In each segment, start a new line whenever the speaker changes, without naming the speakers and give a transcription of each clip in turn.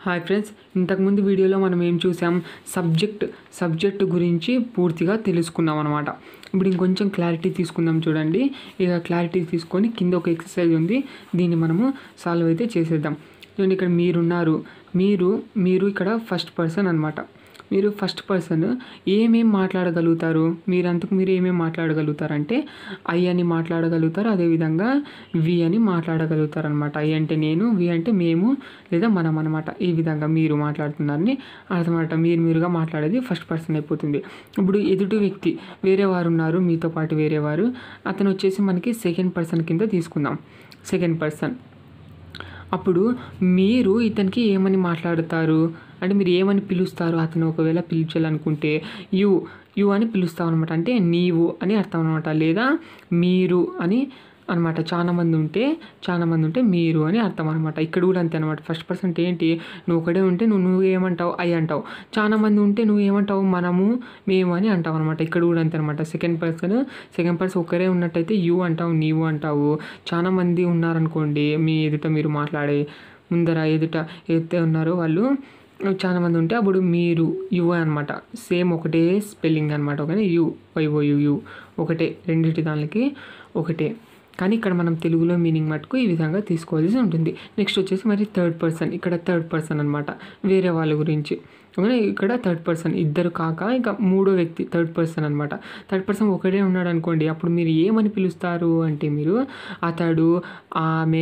hi friends ఇంతకుముందు వీడియోలో మనం ఏం చూసాం సబ్జెక్ట్ సబ్జెక్ట్ గురించి పూర్తిగా తెలుసుకున్నాం అనమాట ఇప్పుడు ఇంకొంచెం క్లారిటీ తీసుకుందాం చూడండి ఇక క్లారిటీ తీసుకొని కింద ఒక ఎక్సర్సైజ్ ఉంది దీన్ని మనము సాల్వ్ అయితే చేసేద్దాం చూడండి ఇక్కడ మీరున్నారు మీరు మీరు ఇక్కడ ఫస్ట్ పర్సన్ అనమాట మీరు ఫస్ట్ పర్సన్ ఏమేం మాట్లాడగలుగుతారు మీరంతకు మీరు ఏమేం మాట్లాడగలుగుతారంటే ఐ అని మాట్లాడగలుగుతారు అదేవిధంగా వి అని మాట్లాడగలుగుతారు అనమాట ఐ అంటే నేను వి అంటే మేము లేదా మనం అనమాట ఈ విధంగా మీరు మాట్లాడుతున్నారని అర్థమన్నమాట మీరు మీరుగా మాట్లాడేది ఫస్ట్ పర్సన్ అయిపోతుంది ఇప్పుడు ఎదుటి వ్యక్తి వేరే వారు ఉన్నారు మీతో పాటు వేరే వారు అతను వచ్చేసి మనకి సెకండ్ పర్సన్ కింద తీసుకుందాం సెకండ్ పర్సన్ అప్పుడు మీరు ఇతనికి ఏమని మాట్లాడతారు అంటే మీరు ఏమని పిలుస్తారు అతను ఒకవేళ పిలిచాలనుకుంటే యు యు అని పిలుస్తాం అనమాట అంటే నీవు అని అర్థం అనమాట లేదా మీరు అని అనమాట చాలా మంది ఉంటే చాలా మంది ఉంటే మీరు అని అర్థం అనమాట ఇక్కడ కూడా అంతే అనమాట ఫస్ట్ పర్సన్ ఏంటి నువ్వు ఒకడే ఉంటే నువ్వు నువ్వు ఏమంటావు అయ్యి అంటావు చాలా మంది ఉంటే నువ్వు ఏమంటావు మనము మేము అని అంటావు అనమాట ఇక్కడ కూడా అంతే అనమాట సెకండ్ పర్సన్ సెకండ్ పర్సన్ ఒకరే ఉన్నట్టయితే యు అంటావు నీవు అంటావు చాలా మంది ఉన్నారనుకోండి మీ ఎదుట మీరు మాట్లాడే ముందర ఎదుట ఏదైతే ఉన్నారో వాళ్ళు చాలా మంది ఉంటే అప్పుడు మీరు యు అనమాట సేమ్ ఒకటే స్పెల్లింగ్ అనమాట ఒకనే యు వైఓ యు యు ఒకటే రెండింటి దానికి ఒకటే కానీ ఇక్కడ మనం తెలుగులో మీనింగ్ మటుకు ఈ విధంగా తీసుకోవాల్సి ఉంటుంది నెక్స్ట్ వచ్చేసి మరి థర్డ్ పర్సన్ ఇక్కడ థర్డ్ పర్సన్ అనమాట వేరే వాళ్ళ గురించి ఓకే ఇక్కడ థర్డ్ పర్సన్ ఇద్దరు కాక ఇంకా మూడో వ్యక్తి థర్డ్ పర్సన్ అనమాట థర్డ్ పర్సన్ ఒకడే ఉన్నాడు అనుకోండి అప్పుడు మీరు ఏమని పిలుస్తారు అంటే మీరు అతడు ఆమె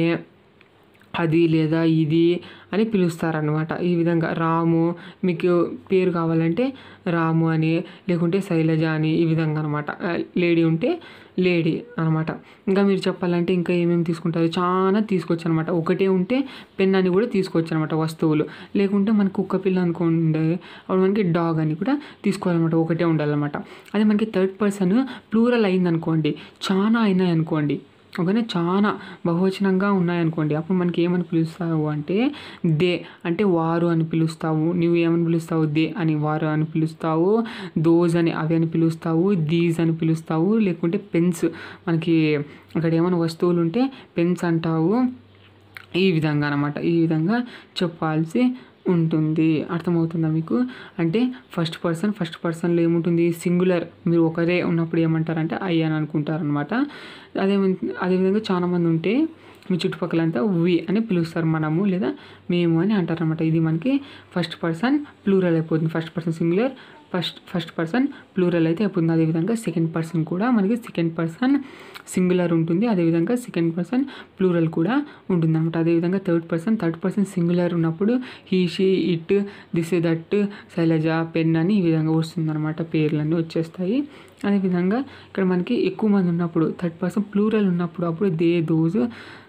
అది లేదా ఇది అని పిలుస్తారనమాట ఈ విధంగా రాము మీకు పేరు కావాలంటే రాము అని లేకుంటే శైలజ అని ఈ విధంగా అనమాట లేడీ ఉంటే లేడీ అనమాట ఇంకా మీరు చెప్పాలంటే ఇంకా ఏమేమి తీసుకుంటారు చాలా తీసుకోవచ్చు అనమాట ఒకటే ఉంటే పెన్ అని కూడా తీసుకోవచ్చు అనమాట వస్తువులు లేకుంటే మనకి కుక్క పిల్ల అనుకోండి అప్పుడు మనకి డాగ్ అని కూడా తీసుకోవాలన్నమాట ఒకటే ఉండాలన్నమాట అదే మనకి థర్డ్ పర్సన్ ప్లూరల్ అయిందనుకోండి చాలా అయినాయి అనుకోండి ఓకేనా చాలా బహువచనంగా ఉన్నాయనుకోండి అప్పుడు మనకి ఏమని పిలుస్తావు అంటే దే అంటే వారు అని పిలుస్తావు నువ్వు ఏమని పిలుస్తావు దే అని వారు అని పిలుస్తావు దోజ్ అని అవి అని పిలుస్తావు దీస్ అని పిలుస్తావు లేకుంటే పెన్స్ మనకి అక్కడ ఏమైనా వస్తువులు ఉంటే పెన్స్ అంటావు ఈ విధంగా అనమాట ఈ విధంగా చెప్పాల్సి ఉంటుంది అర్థమవుతుందా మీకు అంటే ఫస్ట్ పర్సన్ ఫస్ట్ పర్సన్లో ఏముంటుంది సింగులర్ మీరు ఒకరే ఉన్నప్పుడు ఏమంటారంటే ఐ అని అనుకుంటారనమాట అదే అదేవిధంగా చాలామంది ఉంటే మీ చుట్టుపక్కలంతా వి అని పిలుస్తారు మనము లేదా మేము అని అంటారనమాట ఇది మనకి ఫస్ట్ పర్సన్ ప్లూరల్ అయిపోతుంది first person singular first first person plural అయితే అయిపోతుంది అదేవిధంగా సెకండ్ పర్సన్ కూడా మనకి సెకండ్ పర్సన్ సింగులర్ ఉంటుంది అదేవిధంగా సెకండ్ పర్సన్ ప్లూరల్ కూడా ఉంటుంది అనమాట అదేవిధంగా third person third person singular ఉన్నప్పుడు he she it this that Shailaja pen అని ఈ విధంగా వస్తుంది అనమాట పేర్లన్నీ వచ్చేస్తాయి అదేవిధంగా ఇక్కడ మనకి ఎక్కువ మంది ఉన్నప్పుడు థర్డ్ పర్సన్ ప్లూరల్ ఉన్నప్పుడు అప్పుడు దే దోజ్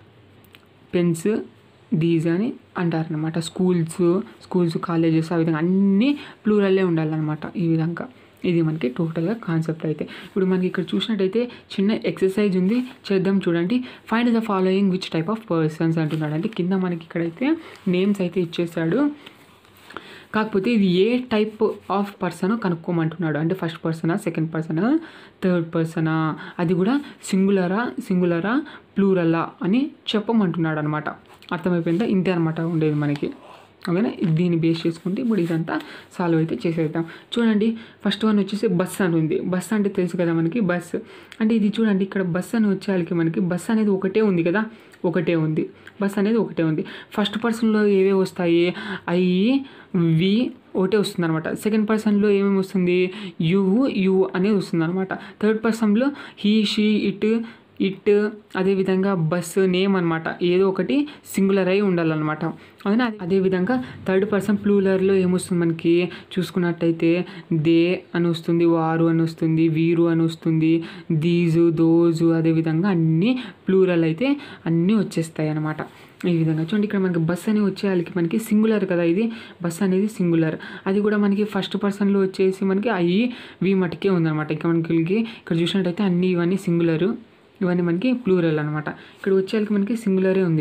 పెన్స్ దీస్ అని అంటారనమాట స్కూల్స్ స్కూల్స్ కాలేజెస్ ఆ విధంగా అన్నీ ప్లూరల్లే ఉండాలన్నమాట ఈ విధంగా ఇది మనకి టోటల్గా కాన్సెప్ట్ అయితే ఇప్పుడు మనకి ఇక్కడ చూసినట్టయితే చిన్న ఎక్సర్సైజ్ ఉంది చేద్దాం చూడండి find the following which type of persons అంటున్నాడు అంటే కింద మనకి ఇక్కడైతే నేమ్స్ అయితే ఇచ్చేసాడు కాకపోతే ఇది ఏ టైప్ ఆఫ్ పర్సన్ కనుక్కోమంటున్నాడు అంటే ఫస్ట్ పర్సనా సెకండ్ పర్సనా థర్డ్ పర్సనా అది కూడా సింగులరా సింగులరా ప్లూరలా అని చెప్పమంటున్నాడు అనమాట అర్థమైపోయిందా ఇంతే అనమాట ఉండేది మనకి ఓకేనా దీన్ని బేస్ చేసుకుంటే ఇప్పుడు ఇదంతా సాల్వ్ అయితే చేసేద్దాం చూడండి ఫస్ట్ వన్ వచ్చేసి బస్ అని ఉంది బస్ అంటే తెలుసు కదా మనకి బస్ అంటే ఇది చూడండి ఇక్కడ బస్ అని వచ్చేయాలకి మనకి బస్ అనేది ఒకటే ఉంది కదా ఒకటే ఉంది బస్ అనేది ఒకటే ఉంది ఫస్ట్ పర్సన్లో ఏవే వస్తాయి ఐ వి ఒకటే వస్తుంది అనమాట సెకండ్ పర్సన్లో ఏమేమి వస్తుంది యు యు అనేది వస్తుంది అనమాట థర్డ్ పర్సన్లో హీ షీ ఇట్ ఇట్ అదేవిధంగా బస్ నేమ్ అనమాట ఏదో ఒకటి సింగులర్ అయి ఉండాలన్నమాట అవునా అదేవిధంగా థర్డ్ పర్సన్ ప్లూలర్లో ఏమొస్తుంది మనకి చూసుకున్నట్టయితే దే అని వస్తుంది వారు అని వస్తుంది వీరు అని వస్తుంది దీజు దోజు అదేవిధంగా అన్నీ ప్లూరల్ అయితే అన్నీ వచ్చేస్తాయి అనమాట ఈ విధంగా చూడండి ఇక్కడ మనకి బస్ అని వచ్చేయాలకి మనకి సింగులర్ కదా ఇది బస్ అనేది సింగులర్ అది కూడా మనకి ఫస్ట్ పర్సన్లో వచ్చేసి మనకి అవి వి మటుకే ఉందన్నమాట ఇక్కడ మనకి ఇక్కడ చూసినట్టయితే అన్నీ ఇవన్నీ సింగులరు ఇవన్నీ మనకి ప్లూరల్ అనమాట ఇక్కడ వచ్చేసరికి మనకి సింగులరే ఉంది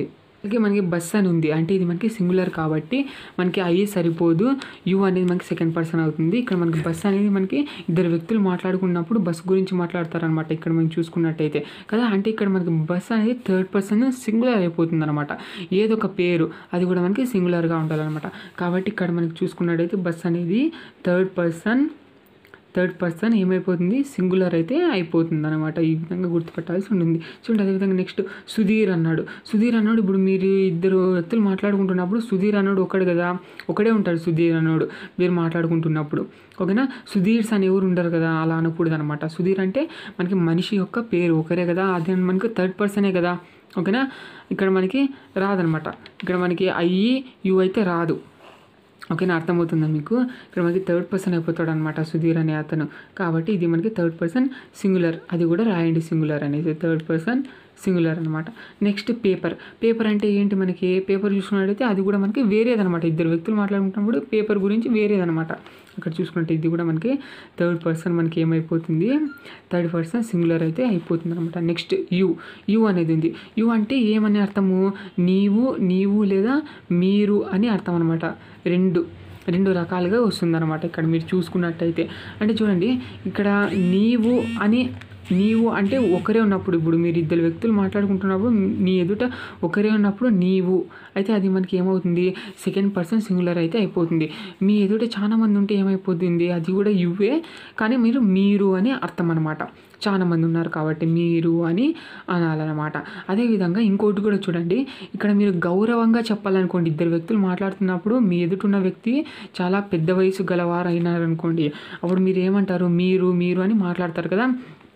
అలాగే మనకి బస్ అని ఉంది అంటే ఇది మనకి సింగులర్ కాబట్టి మనకి ఐ సరిపోదు యు అనేది మనకి సెకండ్ పర్సన్ అవుతుంది ఇక్కడ మనకి బస్ అనేది మనకి ఇద్దరు వ్యక్తులు మాట్లాడుకున్నప్పుడు బస్ గురించి మాట్లాడతారనమాట ఇక్కడ మనం చూసుకున్నట్టయితే కదా అంటే ఇక్కడ మనకి బస్ అనేది థర్డ్ పర్సన్ సింగులర్ అయిపోతుంది అనమాట ఏదో ఒక పేరు అది కూడా మనకి సింగులర్గా ఉండాలన్నమాట కాబట్టి ఇక్కడ మనకి చూసుకున్నట్టయితే బస్ అనేది థర్డ్ పర్సన్ థర్డ్ పర్సన్ ఏమైపోతుంది సింగులర్ అయితే అయిపోతుంది అనమాట ఈ విధంగా గుర్తుపెట్టాల్సి ఉంటుంది చూడండి అదేవిధంగా నెక్స్ట్ సుధీర్ అన్నాడు సుధీర్ అన్నాడు ఇప్పుడు మీరు ఇద్దరు వ్యక్తులు మాట్లాడుకుంటున్నప్పుడు సుధీర్ అన్నాడు ఒకడు కదా ఒకడే ఉంటాడు సుధీర్ అన్నాడు మీరు మాట్లాడుకుంటున్నప్పుడు ఓకేనా సుధీర్స్ అని ఎవరు ఉండరు కదా అలా అనకూడదు అనమాట సుధీర్ అంటే మనకి మనిషి యొక్క పేరు ఒకరే కదా అది మనకి థర్డ్ పర్సనే కదా ఓకేనా ఇక్కడ మనకి రాదనమాట ఇక్కడ మనకి అయ్యి యు అయితే రాదు ఓకేనా అర్థమవుతుందా మీకు ఇక్కడ మనకి థర్డ్ పర్సన్ అయిపోతాడు అనమాట సుధీర్ అనే అతను కాబట్టి ఇది మనకి థర్డ్ పర్సన్ సింగులర్ అది కూడా రాయండి సింగులర్ అనేది థర్డ్ పర్సన్ సింగులర్ అనమాట నెక్స్ట్ పేపర్ పేపర్ అంటే ఏంటి మనకి పేపర్ చూసుకున్నట్టయితే అది కూడా మనకి వేరేదనమాట ఇద్దరు వ్యక్తులు మాట్లాడుకుంటున్నప్పుడు పేపర్ గురించి వేరేదనమాట అక్కడ చూసుకుంటే ఇది కూడా మనకి థర్డ్ పర్సన్ మనకి ఏమైపోతుంది థర్డ్ పర్సన్ సింగులర్ అయితే అయిపోతుంది అనమాట నెక్స్ట్ యు యు అనేది ఉంది యు అంటే ఏమని అర్థము నీవు నీవు లేదా మీరు అని అర్థం అనమాట రెండు రెండు రకాలుగా వస్తుందన్నమాట ఇక్కడ మీరు చూసుకున్నట్టయితే అంటే చూడండి ఇక్కడ నీవు అని నీవు అంటే ఒకరే ఉన్నప్పుడు ఇప్పుడు మీరు ఇద్దరు వ్యక్తులు మాట్లాడుకుంటున్నప్పుడు నీ ఎదుట ఒకరే ఉన్నప్పుడు నీవు అయితే అది మనకి ఏమవుతుంది సెకండ్ పర్సన్ సింగులర్ అయితే అయిపోతుంది మీ ఎదుట చాలా మంది ఉంటే ఏమైపోతుంది అది కూడా యువే కానీ మీరు మీరు అని అర్థం అనమాట చాలా మంది ఉన్నారు కాబట్టి మీరు అని అనాలన్నమాట అదేవిధంగా ఇంకోటి కూడా చూడండి ఇక్కడ మీరు గౌరవంగా చెప్పాలనుకోండి ఇద్దరు వ్యక్తులు మాట్లాడుతున్నప్పుడు మీ ఎదుటిన్న వ్యక్తి చాలా పెద్ద వయసు గలవారు అయినారనుకోండి అప్పుడు మీరు ఏమంటారు మీరు మీరు అని మాట్లాడతారు కదా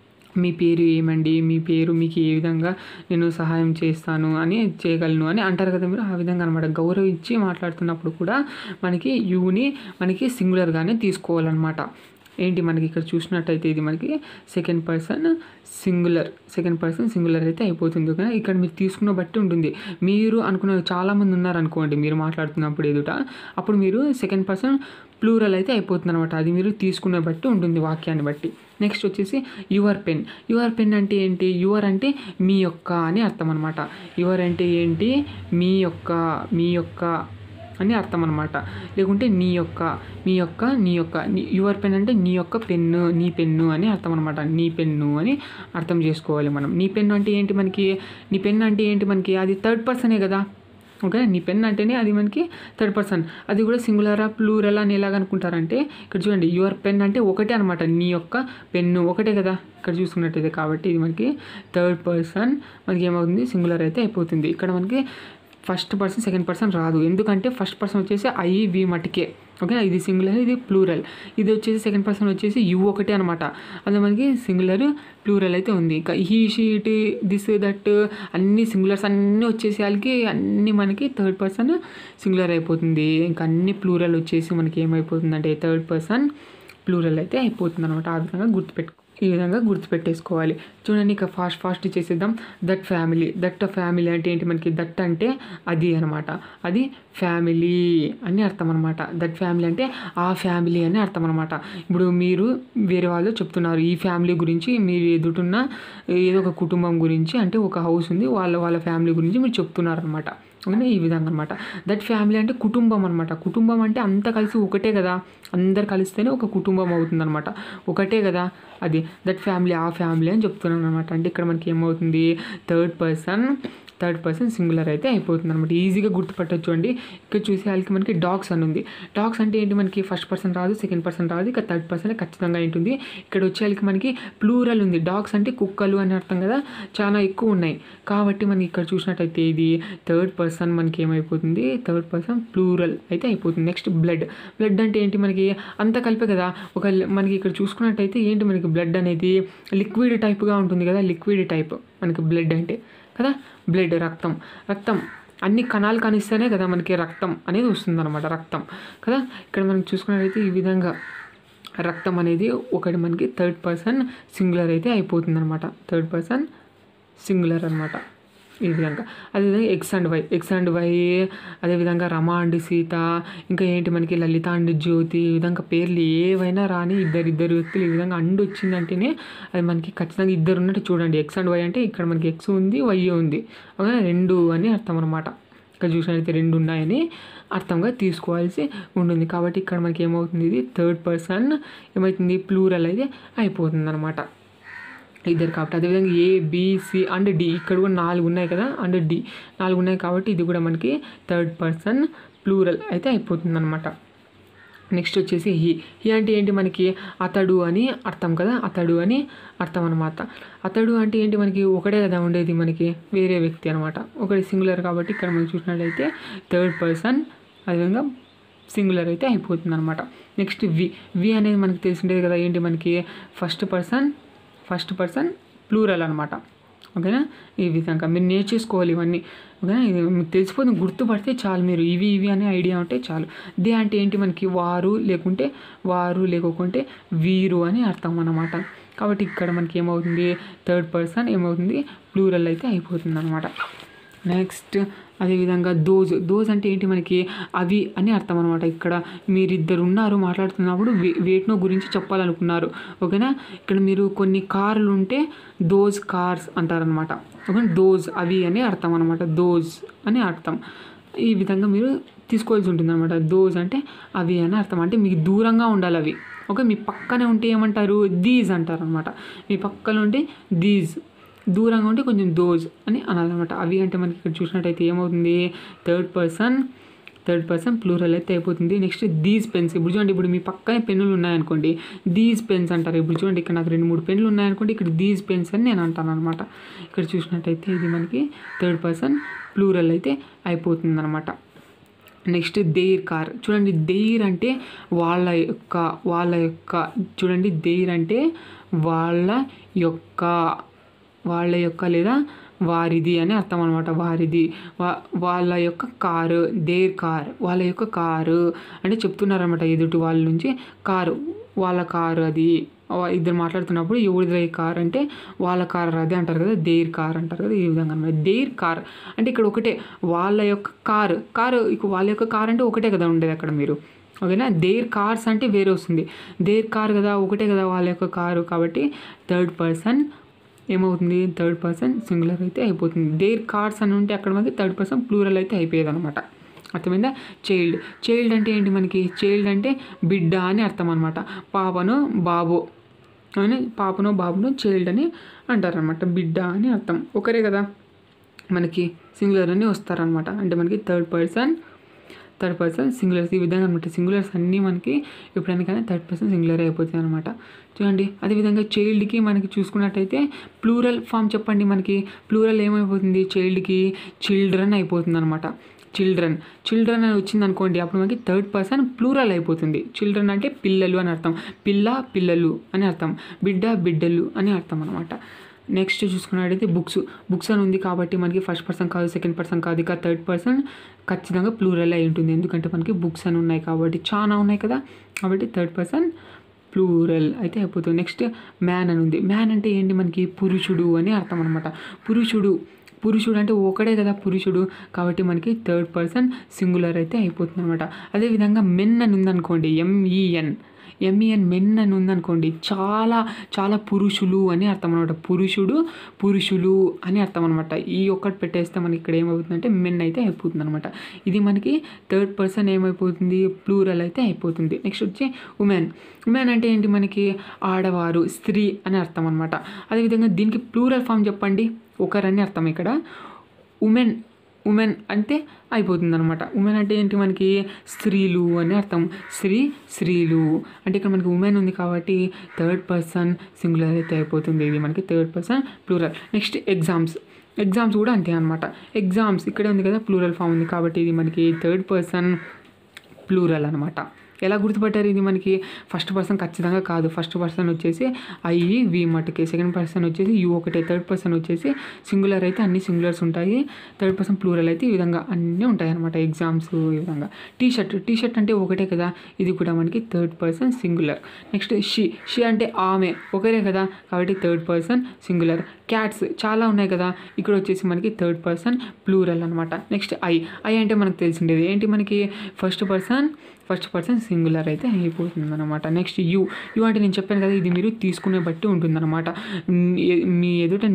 మీ పేరు ఏమండి మీ పేరు మీకు ఏ విధంగా నేను సహాయం చేస్తాను అని చేయగలను అని అంటారు కదా మీరు ఆ విధంగా అనమాట గౌరవించి మాట్లాడుతున్నప్పుడు కూడా మనకి యూని మనకి సింగులర్గానే తీసుకోవాలన్నమాట ఏంటి మనకి ఇక్కడ చూసినట్టయితే ఇది మనకి second person singular second person singular అయితే అయిపోతుంది ఓకేనా ఇక్కడ మీరు తీసుకున్న బట్టి ఉంటుంది మీరు అనుకున్న చాలామంది ఉన్నారనుకోండి మీరు మాట్లాడుతున్నప్పుడు ఎదుట అప్పుడు మీరు సెకండ్ పర్సన్ ప్లూరల్ అయితే అయిపోతుంది అనమాట అది మీరు తీసుకున్న బట్టి ఉంటుంది వాక్యాన్ని బట్టి నెక్స్ట్ వచ్చేసి యువర్ పెన్ యువర్ పెన్ అంటే ఏంటి యువర్ అంటే మీ యొక్క అని అర్థం అనమాట యువర్ అంటే ఏంటి మీ యొక్క మీ యొక్క అని అర్థం అనమాట లేకుంటే నీ యొక్క మీ యొక్క నీ యొక్క యువర్ పెన్ అంటే నీ యొక్క పెన్ను నీ పెన్ను అని అర్థం అనమాట నీ పెన్ను అని అర్థం చేసుకోవాలి మనం నీ పెన్ను అంటే ఏంటి మనకి నీ పెన్ను అంటే ఏంటి మనకి అది థర్డ్ పర్సనే కదా ఓకే నీ పెన్ అంటేనే అది మనకి థర్డ్ పర్సన్ అది కూడా సింగులరా ప్లూరల్ అని ఎలాగ అనుకుంటారంటే ఇక్కడ చూడండి యువర్ పెన్ అంటే ఒకటే అనమాట నీ యొక్క పెన్ను ఒకటే కదా ఇక్కడ చూసుకున్నట్టయితే కాబట్టి ఇది మనకి థర్డ్ పర్సన్ మనకి ఏమవుతుంది సింగులర్ అయితే అయిపోతుంది ఇక్కడ మనకి ఫస్ట్ పర్సన్ సెకండ్ పర్సన్ రాదు ఎందుకంటే ఫస్ట్ పర్సన్ వచ్చేసి ఐ వి మటుకే ఓకే ఇది సింగులర్ ఇది ప్లూరల్ ఇది వచ్చేసి సెకండ్ పర్సన్ వచ్చేసి యు ఒకటే అనమాట అది మనకి సింగులర్ ప్లూరల్ అయితే ఉంది ఇంకా హీ షీట్ దిస్ దట్ అన్ని సింగులర్స్ అన్నీ వచ్చేసి వాళ్ళకి అన్నీ మనకి థర్డ్ పర్సన్ సింగులర్ అయిపోతుంది ఇంకా అన్ని ప్లూరల్ వచ్చేసి మనకి ఏమైపోతుంది అంటే థర్డ్ పర్సన్ ప్లూరల్ అయితే అయిపోతుంది అనమాట ఆ విధంగా గుర్తుపెట్టుకో ఈ విధంగా గుర్తుపెట్టేసుకోవాలి చూడండి ఇక ఫాస్ట్ ఫాస్ట్ చేసేద్దాం దట్ ఫ్యామిలీ దట్ ఫ్యామిలీ అంటే ఏంటి మనకి దట్ అంటే అది అనమాట అది ఫ్యామిలీ అని అర్థం అనమాట దట్ ఫ్యామిలీ అంటే ఆ ఫ్యామిలీ అని అర్థం అనమాట ఇప్పుడు మీరు వేరే వాళ్ళు చెప్తున్నారు ఈ ఫ్యామిలీ గురించి మీరు ఎదుటున్న ఏదో ఒక కుటుంబం గురించి అంటే ఒక హౌస్ ఉంది వాళ్ళ వాళ్ళ ఫ్యామిలీ గురించి మీరు చెప్తున్నారు అనమాట ఓకే ఈ విధంగా అనమాట దట్ ఫ్యామిలీ అంటే కుటుంబం అనమాట కుటుంబం అంటే అంతా కలిసి ఒకటే కదా అందరు కలిస్తేనే ఒక కుటుంబం అవుతుంది అనమాట ఒకటే కదా అది దట్ ఫ్యామిలీ ఆ ఫ్యామిలీ అని చెప్తున్నాను అనమాట అంటే ఇక్కడ మనకి ఏమవుతుంది third person third person singular అయితే అయిపోతుంది అనమాట ఈజీగా గుర్తుపట్టచ్చు అండి ఇక్కడ చూసే వాళ్ళకి మనకి డాగ్స్ అని ఉంది డాగ్స్ అంటే ఏంటి మనకి ఫస్ట్ పర్సన్ రాదు సెకండ్ పర్సన్ రాదు ఇక థర్డ్ పర్సన్ ఖచ్చితంగా ఉంటుంది ఇక్కడ వచ్చే వాళ్ళకి మనకి ప్లూరల్ ఉంది డాగ్స్ అంటే కుక్కలు అని అర్థం కదా చాలా ఎక్కువ ఉన్నాయి కాబట్టి మనకి ఇక్కడ చూసినట్టయితే ఇది థర్డ్ పర్సన్ మనకి ఏమైపోతుంది థర్డ్ పర్సన్ ప్లూరల్ అయితే అయిపోతుంది నెక్స్ట్ బ్లడ్ బ్లడ్ అంటే ఏంటి మనకి అంతా కలిపే కదా ఒక మనకి ఇక్కడ చూసుకున్నట్టయితే ఏంటి మనకి బ్లడ్ అనేది లిక్విడ్ టైప్గా ఉంటుంది కదా లిక్విడ్ టైప్ మనకి బ్లడ్ అంటే కదా బ్లడ్ రక్తం రక్తం అన్ని కణాలు కనిస్తేనే కదా మనకి రక్తం అనేది వస్తుందన్నమాట రక్తం కదా ఇక్కడ మనం చూసుకున్నట్టయితే ఈ విధంగా రక్తం అనేది ఒకటి మనకి థర్డ్ పర్సన్ సింగులర్ అయితే అయిపోతుంది అనమాట థర్డ్ పర్సన్ సింగులర్ అనమాట ఈ విధంగా అదేవిధంగా X and Y X and Y అదేవిధంగా రమ అండ్ సీత ఇంకా ఏంటి మనకి లలిత అండ్ జ్యోతి ఈ విధంగా పేర్లు ఏవైనా రాని ఇద్దరు ఇద్దరు వ్యక్తులు ఈ విధంగా అండ్ వచ్చిందంటేనే అది మనకి ఖచ్చితంగా ఇద్దరు ఉన్నట్టు చూడండి ఎక్స్ అండ్ వై అంటే ఇక్కడ మనకి ఎక్స్ ఉంది వై ఉంది ఓకే రెండు అని అర్థం అనమాట ఇక్కడ చూసినట్లయితే రెండు ఉన్నాయని అర్థంగా తీసుకోవాల్సి ఉంటుంది కాబట్టి ఇక్కడ మనకి ఏమవుతుంది ఇది థర్డ్ పర్సన్ ఏమవుతుంది ప్లూరల్ అయితే అయిపోతుంది అనమాట ఇద్దరు కాబట్టి అదేవిధంగా ఏ బిసి అండ్ డి ఇక్కడ కూడా నాలుగు ఉన్నాయి కదా అండ్ డి నాలుగు ఉన్నాయి కాబట్టి ఇది కూడా మనకి థర్డ్ పర్సన్ ప్లూరల్ అయితే అయిపోతుంది అనమాట నెక్స్ట్ వచ్చేసి హీ హీ అంటే ఏంటి మనకి అతడు అని అర్థం కదా అతడు అని అర్థం అనమాట అతడు అంటే ఏంటి మనకి ఒకటే కదా ఉండేది మనకి వేరే వ్యక్తి అనమాట ఒకటి సింగులర్ కాబట్టి ఇక్కడ మనం చూసినట్లయితే థర్డ్ పర్సన్ అదేవిధంగా సింగులర్ అయితే అయిపోతుంది అనమాట నెక్స్ట్ వి వి అనేది మనకి తెలిసిండేది కదా ఏంటి మనకి first person first person plural అనమాట ఓకేనా ఈ విధంగా మీరు నేర్చేసుకోవాలి ఇవన్నీ ఓకేనా ఇది మీకు తెలిసిపోతుంది గుర్తుపడితే చాలు మీరు ఇవి ఇవి అనే ఐడియా ఉంటే చాలు దే అంటే ఏంటి మనకి వారు లేకుంటే వారు లేకుంటే వీరు అని అర్థం అన్నమాట కాబట్టి ఇక్కడ మనకి ఏమవుతుంది థర్డ్ పర్సన్ ఏమవుతుంది ప్లూరల్ అయితే అయిపోతుంది అనమాట నెక్స్ట్ అదేవిధంగా దోజ్ దోజ్ అంటే ఏంటి మనకి అవి అని అర్థం అనమాట ఇక్కడ మీరిద్దరు ఉన్నారు మాట్లాడుతున్నప్పుడు వే వేటినో గురించి చెప్పాలనుకున్నారు ఓకేనా ఇక్కడ మీరు కొన్ని కార్లు ఉంటే దోజ్ కార్స్ అంటారనమాట ఓకే దోజ్ అవి అని అర్థం అనమాట దోజ్ అని అర్థం ఈ విధంగా మీరు తీసుకోవాల్సి ఉంటుంది అనమాట దోజ్ అంటే అవి అని అర్థం అంటే మీకు దూరంగా ఉండాలి అవి ఓకే మీ పక్కనే ఉంటే ఏమంటారు దీస్ అంటారు అనమాట మీ పక్కన ఉంటే దీస్ దూరంగా ఉంటే కొంచెం దోజ్ అని అనాలన్నమాట అవి అంటే మనకి ఇక్కడ చూసినట్టయితే ఏమవుతుంది third person third person plural అయితే అయిపోతుంది నెక్స్ట్ దీస్ పెన్స్ ఇప్పుడు చూడండి ఇప్పుడు మీ పక్కనే పెన్నులు ఉన్నాయనుకోండి దీస్ పెన్స్ అంటారు ఇప్పుడు చూడండి ఇక్కడ నాకు రెండు మూడు పెన్నులు ఉన్నాయనుకోండి ఇక్కడ దీస్ పెన్స్ అని నేను అంటాను అనమాట ఇక్కడ చూసినట్టయితే ఇది మనకి థర్డ్ పర్సన్ ప్లూరల్ అయితే అయిపోతుంది అనమాట నెక్స్ట్ దేర్ కార్ చూడండి దేర్ అంటే వాళ్ళ యొక్క వాళ్ళ యొక్క చూడండి దేర్ అంటే వాళ్ళ యొక్క వాళ్ళ యొక్క లేదా వారిది అని అర్థం అనమాట వారిది వా వాళ్ళ యొక్క కారు దేర్ కార్ వాళ్ళ యొక్క కారు అంటే చెప్తున్నారనమాట ఎదుటి వాళ్ళ నుంచి కారు వాళ్ళ కారు అది వా- ఇద్దరు మాట్లాడుతున్నప్పుడు ఎవరిది కార్ అంటే వాళ్ళ కార్ అది అంటారు కదా దేర్ కార్ అంటారు కదా ఈ విధంగా అనమాట దేర్ కార్ అంటే ఇక్కడ ఒకటే వాళ్ళ యొక్క కారు కారు ఇక వాళ్ళ యొక్క కార్ అంటే ఒకటే కదా ఉండేది అక్కడ మీరు ఓకేనా దేర్ కార్స్ అంటే వేరే వస్తుంది దేర్ కార్ కదా ఒకటే కదా వాళ్ళ యొక్క కారు కాబట్టి థర్డ్ పర్సన్ ఏమవుతుంది థర్డ్ పర్సన్ సింగులర్ అయితే అయిపోతుంది దేర్ కార్స్ అని ఉంటే అక్కడ మనకి థర్డ్ పర్సన్ ప్లూరల్ అయితే అయిపోయేది అనమాట అర్థమైందా చైల్డ్ చైల్డ్ అంటే ఏంటి మనకి చైల్డ్ అంటే బిడ్డ అని అర్థం అనమాట పాపను బాబు అని పాపను బాబును చైల్డ్ అని అంటారనమాట బిడ్డ అని అర్థం ఒకరే కదా మనకి సింగులర్ అని వస్తారనమాట అంటే మనకి third person third person singulars ఈ విధంగా అనమాట సింగులర్స్ అన్నీ మనకి ఎప్పుడైనా కానీ థర్డ్ పర్సన్ సింగులర్ అయిపోతాయి అనమాట చూడండి అదేవిధంగా చైల్డ్కి మనకి చూసుకున్నట్టయితే ప్లూరల్ ఫామ్ చెప్పండి మనకి ప్లూరల్ ఏమైపోతుంది చైల్డ్కి చిల్డ్రన్ అయిపోతుంది అనమాట చిల్డ్రన్ చిల్డ్రన్ అని వచ్చింది అనుకోండి అప్పుడు మనకి థర్డ్ పర్సన్ ప్లూరల్ అయిపోతుంది చిల్డ్రన్ అంటే పిల్లలు అని అర్థం పిల్ల పిల్లలు అని అర్థం బిడ్డ బిడ్డలు అని అర్థం అనమాట నెక్స్ట్ చూసుకున్నట్టయితే బుక్స్ బుక్స్ అని ఉంది కాబట్టి మనకి ఫస్ట్ పర్సన్ కాదు సెకండ్ పర్సన్ కాదు ఇక థర్డ్ పర్సన్ ఖచ్చితంగా ప్లూరల్ అయి ఉంటుంది ఎందుకంటే మనకి బుక్స్ అని ఉన్నాయి కాబట్టి చాలా ఉన్నాయి కదా కాబట్టి థర్డ్ పర్సన్ ప్లూరల్ అయితే అయిపోతుంది నెక్స్ట్ మ్యాన్ అని ఉంది మ్యాన్ అంటే ఏంటి మనకి పురుషుడు అని అర్థం అనమాట పురుషుడు పురుషుడు అంటే ఒకడే కదా పురుషుడు కాబట్టి మనకి థర్డ్ పర్సన్ సింగులర్ అయితే అయిపోతుంది అనమాట అదేవిధంగా మెన్ అని ఉందనుకోండి ఎంఈఎన్ ఎంఈఎన్ మెన్ అని ఉందనుకోండి చాలా చాలా పురుషులు అని అర్థం అనమాట పురుషుడు పురుషులు అని అర్థం అనమాట ఈ ఒక్కటి పెట్టేస్తే మనకి ఇక్కడ ఏమవుతుందంటే మెన్ అయితే అయిపోతుంది అనమాట ఇది మనకి థర్డ్ పర్సన్ ఏమైపోతుంది ప్లూరల్ అయితే అయిపోతుంది నెక్స్ట్ వచ్చి ఉమెన్ ఉమెన్ అంటే ఏంటి మనకి ఆడవారు స్త్రీ అని అర్థం అనమాట అదేవిధంగా దీనికి ప్లూరల్ ఫామ్ చెప్పండి ఒకరని అర్థం ఇక్కడ ఉమెన్ ఉమెన్ అంటే అయిపోతుంది అనమాట ఉమెన్ అంటే ఏంటి మనకి స్త్రీలు అని అర్థం స్త్రీ స్త్రీలు అంటే ఇక్కడ మనకి ఉమెన్ ఉంది కాబట్టి థర్డ్ పర్సన్ సింగులర్ అయితే అయిపోతుంది ఇది మనకి third person plural next exams exams కూడా అంతే అనమాట ఎగ్జామ్స్ ఇక్కడే ఉంది కదా ప్లూరల్ ఫామ్ ఉంది కాబట్టి ఇది మనకి థర్డ్ పర్సన్ ప్లూరల్ అనమాట ఎలా గుర్తుపట్టారు ఇది మనకి ఫస్ట్ పర్సన్ ఖచ్చితంగా కాదు ఫస్ట్ పర్సన్ వచ్చేసి ఐ వి మటుకే సెకండ్ పర్సన్ వచ్చేసి యూ ఒకటే థర్డ్ పర్సన్ వచ్చేసి సింగులర్ అయితే అన్ని సింగులర్స్ ఉంటాయి థర్డ్ పర్సన్ ప్లూరల్ అయితే ఈ విధంగా అన్నీ ఉంటాయి అనమాట ఎగ్జామ్స్ ఈ విధంగా టీ షర్ట్ టీ షర్ట్ అంటే ఒకటే కదా ఇది కూడా మనకి third person singular next she she అంటే ఆమె ఒకరే కదా కాబట్టి థర్డ్ పర్సన్ సింగులర్ క్యాట్స్ చాలా ఉన్నాయి కదా ఇక్కడ వచ్చేసి మనకి థర్డ్ పర్సన్ ప్లూరల్ అనమాట నెక్స్ట్ ఐ ఐ అంటే మనకు తెలిసిండేది ఏంటి మనకి first person first person singular అయితే అయిపోతుంది అనమాట నెక్స్ట్ యూ యూ అంటే నేను చెప్పాను కదా ఇది మీరు తీసుకునే బట్టి ఉంటుందన్నమాట మీ- మీ ఎదుట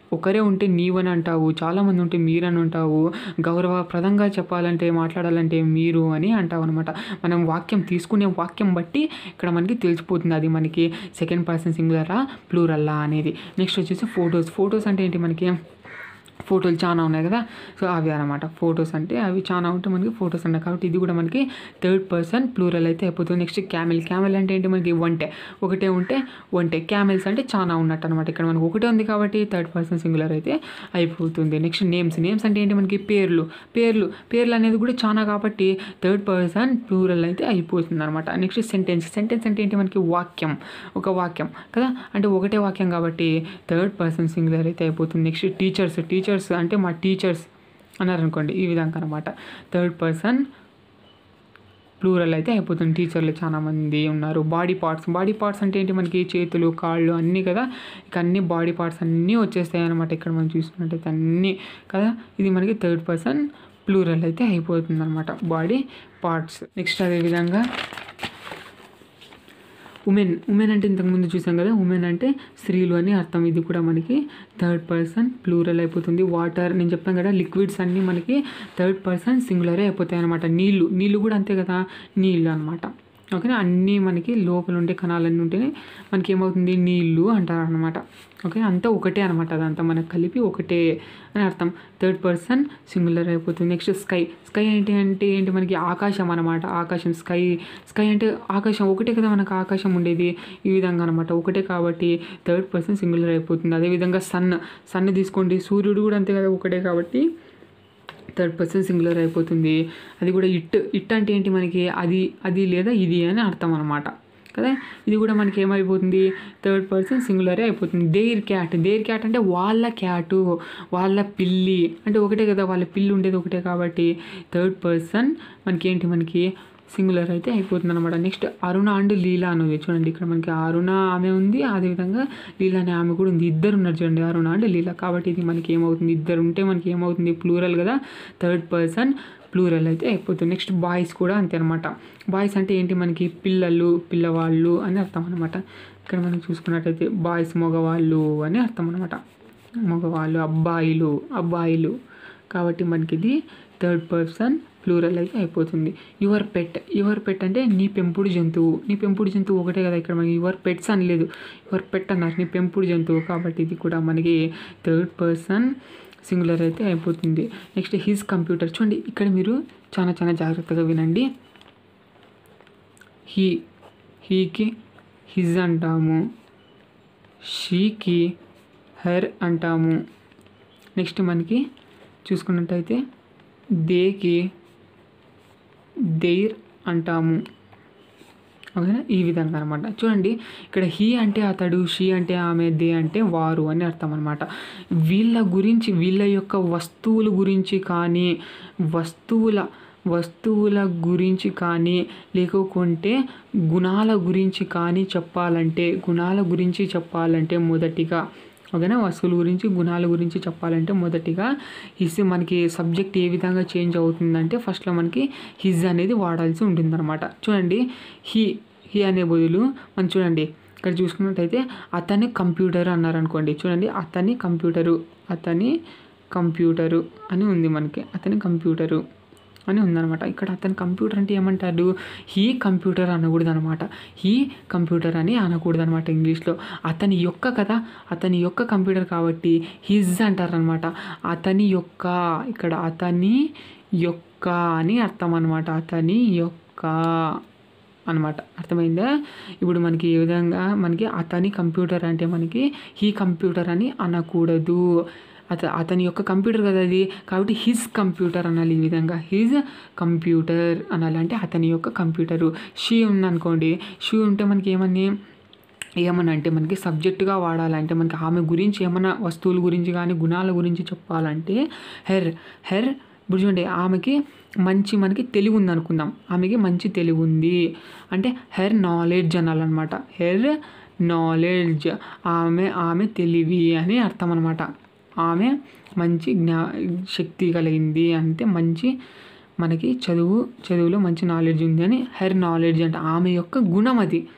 ఒకరే ఉంటే నీవని అంటావు చాలామంది ఉంటే మీరని అంటావు గౌరవప్రదంగా చెప్పాలంటే మాట్లాడాలంటే మీరు అని అంటావు అనమాట మనం వాక్యం తీసుకునే వాక్యం బట్టి ఇక్కడ మనకి తెలిసిపోతుంది అది మనకి సెకండ్ పర్సన్ సింగులరా ప్లూరల్లా అనేది నెక్స్ట్ వచ్చేసి ఫొటోస్ ఫొటోస్ అంటే ఏంటి మనకి ఫోటోలు చాలా ఉన్నాయి కదా సో అవి అనమాట ఫొటోస్ అంటే అవి చాలా ఉంటే మనకి ఫొటోస్ ఉన్నాయి కాబట్టి ఇది కూడా మనకి థర్డ్ పర్సన్ ప్లూరల్ అయితే అయిపోతుంది నెక్స్ట్ క్యామెల్ క్యామెల్ అంటే ఏంటి మనకి ఒంటె ఒకటే ఉంటే ఒంటె క్యామెల్స్ అంటే చాలా ఉన్నట్టు అనమాట ఇక్కడ మనకి ఒకటే ఉంది కాబట్టి థర్డ్ పర్సన్ సింగులర్ అయితే అయిపోతుంది నెక్స్ట్ నేమ్స్ నేమ్స్ అంటే ఏంటి మనకి పేర్లు పేర్లు పేర్లు అనేది కూడా చాలా కాబట్టి థర్డ్ పర్సన్ ప్లూరల్ అయితే అయిపోతుంది అనమాట నెక్స్ట్ సెంటెన్స్ సెంటెన్స్ అంటే ఏంటి మనకి వాక్యం ఒక వాక్యం కదా అంటే ఒకటే వాక్యం కాబట్టి థర్డ్ పర్సన్ సింగులర్ అయితే అయిపోతుంది నెక్స్ట్ టీచర్స్ టీచర్స్ అంటే మా టీచర్స్ అన్నారనుకోండి ఈ విధంగా అనమాట థర్డ్ పర్సన్ ప్లూరల్ అయితే అయిపోతుంది టీచర్లు చాలా మంది ఉన్నారు బాడీ పార్ట్స్ బాడీ పార్ట్స్ అంటే ఏంటి మనకి చేతులు కాళ్ళు అన్నీ కదా ఇక అన్ని బాడీ పార్ట్స్ అన్నీ వచ్చేస్తాయి అనమాట ఇక్కడ మనం చూసుకున్నట్టయితే అన్నీ కదా ఇది మనకి థర్డ్ పర్సన్ ప్లూరల్ అయితే అయిపోతుంది అనమాట బాడీ పార్ట్స్ నెక్స్ట్ అదేవిధంగా ఉమెన్ ఉమెన్ అంటే ఇంతకుముందు చూసాం కదా ఉమెన్ అంటే స్త్రీలు అని అర్థం ఇది కూడా మనకి థర్డ్ పర్సన్ ప్లూరల్ అయిపోతుంది వాటర్ నేను చెప్పాను కదా లిక్విడ్స్ అన్నీ మనకి థర్డ్ పర్సన్ సింగులరే అయిపోతాయి అనమాట నీళ్ళు నీళ్ళు కూడా అంతే కదా నీళ్ళు అనమాట ఓకేనా అన్నీ మనకి లోపల ఉండే కణాలన్నీ ఉంటేనే మనకి ఏమవుతుంది నీళ్ళు అంటారు అనమాట ఓకే అంతా ఒకటే అనమాట అదంతా మనకు కలిపి ఒకటే అని అర్థం థర్డ్ పర్సన్ సింగులర్ అయిపోతుంది నెక్స్ట్ స్కై స్కై ఏంటి అంటే ఏంటి మనకి ఆకాశం అనమాట ఆకాశం స్కై స్కై అంటే ఆకాశం ఒకటే కదా మనకు ఆకాశం ఉండేది ఈ విధంగా అనమాట ఒకటే కాబట్టి థర్డ్ పర్సన్ సింగులర్ అయిపోతుంది అదేవిధంగా సన్ సన్ తీసుకోండి సూర్యుడు కూడా అంతే కదా ఒకటే కాబట్టి థర్డ్ పర్సన్ సింగులర్ అయిపోతుంది అది కూడా ఇట్ ఇట్ అంటే ఏంటి మనకి అది అది లేదా ఇది అని అర్థం అనమాట కదా ఇది కూడా మనకి ఏమైపోతుంది థర్డ్ పర్సన్ సింగులరే అయిపోతుంది దేర్ క్యాట్ దేర్ క్యాట్ అంటే వాళ్ళ క్యాటు వాళ్ళ పిల్లి అంటే ఒకటే కదా వాళ్ళ పిల్లి ఉండేది ఒకటే కాబట్టి థర్డ్ పర్సన్ మనకి ఏంటి మనకి సింగులర్ అయితే అయిపోతుంది అనమాట నెక్స్ట్ అరుణ అండ్ లీలా అనేది చూడండి ఇక్కడ మనకి అరుణ ఆమె ఉంది అదేవిధంగా లీలా అనే ఆమె కూడా ఉంది ఇద్దరు ఉన్నారు చూడండి అరుణ అండ్ లీలా కాబట్టి ఇది మనకి ఏమవుతుంది ఇద్దరు ఉంటే మనకి ఏమవుతుంది ప్లూరల్ కదా థర్డ్ పర్సన్ ప్లూరల్ అయితే అయిపోతుంది నెక్స్ట్ బాయ్స్ కూడా అంతే అనమాట బాయ్స్ అంటే ఏంటి మనకి పిల్లలు పిల్లవాళ్ళు అని అర్థం అనమాట ఇక్కడ మనం చూసుకున్నట్టయితే బాయ్స్ మగవాళ్ళు అని అర్థం అనమాట మగవాళ్ళు అబ్బాయిలు అబ్బాయిలు కాబట్టి మనకి ఇది థర్డ్ పర్సన్ ప్లూరల్ అయితే అయిపోతుంది యువర్ పెట్ యువర్ పెట్ అంటే నీ పెంపుడు జంతువు నీ పెంపుడు జంతువు ఒకటే కదా ఇక్కడ మనకి యువర్ పెట్స్ అని లేదు యువర్ పెట్ అన్నారు నీ పెంపుడు జంతువు కాబట్టి ఇది కూడా మనకి థర్డ్ పర్సన్ సింగులర్ అయితే అయిపోతుంది నెక్స్ట్ హిజ్ కంప్యూటర్ చూడండి ఇక్కడ మీరు చాలా చాలా జాగ్రత్తగా వినండి హీ హీకి హిజ్ అంటాము షీకి హెర్ అంటాము నెక్స్ట్ మనకి చూసుకున్నట్టయితే దేకి దేర్ అంటాము ఓకేనా ఈ విధంగా అనమాట చూడండి ఇక్కడ హీ అంటే అతడు షీ అంటే ఆమె దే అంటే వారు అని అర్థం అనమాట వీళ్ళ గురించి వీళ్ళ యొక్క వస్తువుల గురించి కానీ వస్తువుల వస్తువుల గురించి కానీ లేకుంటే గుణాల గురించి కానీ చెప్పాలంటే గుణాల గురించి చెప్పాలంటే మొదటిగా ఓకేనా వస్తువుల గురించి గుణాల గురించి చెప్పాలంటే మొదటిగా హిస్ మనకి సబ్జెక్ట్ ఏ విధంగా చేంజ్ అవుతుందంటే ఫస్ట్లో మనకి హిజ్ అనేది వాడాల్సి ఉంటుందన్నమాట చూడండి హీ హీ అనే బదులు మనం చూడండి ఇక్కడ చూసుకున్నట్టయితే అతని కంప్యూటర్ అన్నారు అనుకోండి చూడండి అతని కంప్యూటరు అతని కంప్యూటరు అని ఉంది మనకి అతని కంప్యూటరు అని ఉందన్నమాట ఇక్కడ అతని కంప్యూటర్ అంటే ఏమంటారు హీ కంప్యూటర్ అనకూడదు అనమాట హీ కంప్యూటర్ అని అనకూడదు అనమాట ఇంగ్లీష్లో అతని యొక్క కదా అతని యొక్క కంప్యూటర్ కాబట్టి హిజ్ అంటారనమాట అతని యొక్క ఇక్కడ అతని యొక్క అని అర్థం అనమాట అతని యొక్క అనమాట అర్థమైందా ఇప్పుడు మనకి ఏ విధంగా మనకి అతని కంప్యూటర్ అంటే మనకి హీ కంప్యూటర్ అని అనకూడదు అత అతని యొక్క కంప్యూటర్ కదా అది కాబట్టి హిజ్ కంప్యూటర్ అనాలి ఈ విధంగా హిజ్ కంప్యూటర్ అనాలి అంటే అతని యొక్క కంప్యూటరు షీ ఉందనుకోండి షీ ఉంటే మనకి ఏమని ఏమన్నా అంటే మనకి సబ్జెక్టుగా వాడాలంటే మనకి ఆమె గురించి ఏమైనా వస్తువుల గురించి కానీ గుణాల గురించి చెప్పాలంటే హెర్ హెర్ ఇప్పుడు చూడండి ఆమెకి మంచి మనకి తెలివి ఉంది అనుకుందాం ఆమెకి మంచి తెలివి ఉంది అంటే హెర్ నాలెడ్జ్ అనాలన్నమాట హెర్ నాలెడ్జ్ ఆమె ఆమె తెలివి అని అర్థం అనమాట ఆమె మంచి జ్ఞా శక్తి కలిగింది అంటే మంచి మనకి చదువు చదువులో మంచి నాలెడ్జ్ ఉంది అని హెర్ నాలెడ్జ్ అంటే ఆమె యొక్క గుణం అది